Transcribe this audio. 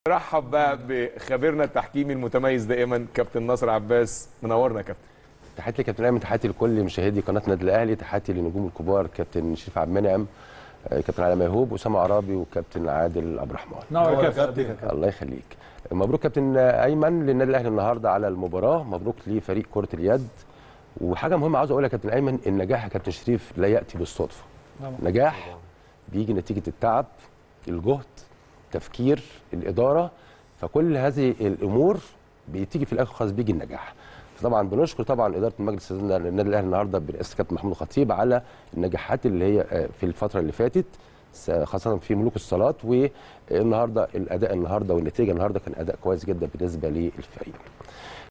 رحب بقى بخبيرنا التحكيمي المتميز دائما كابتن ناصر عباس منورنا يا كابتن تحياتي لكابتن ايمن تحياتي لكل مشاهدي قناه النادي الاهلي تحياتي للنجوم الكبار كابتن شريف عبد المنعم آه، كابتن علي ميهوب اسامه عرابي وكابتن عادل عبد الرحمن نور يا كابتن الله يخليك مبروك كابتن ايمن للنادي الاهلي النهارده على المباراه مبروك لفريق كره اليد وحاجه مهمه عاوز اقولها يا كابتن ايمن النجاح يا كابتن شريف لا ياتي بالصدفه طبعا. نجاح بيجي نتيجه التعب الجهد التفكير الاداره فكل هذه الامور بتيجي في الاخر خالص بيجي النجاح طبعا بنشكر طبعا اداره المجلس النادي الاهلي النهارده برئاسه كابتن محمود الخطيب على النجاحات اللي هي آه، في الفتره اللي فاتت س- خاصه في ملوك الصالات والنهارده الاداء النهارده والنتيجه النهارده كان اداء كويس جدا بالنسبه للفريق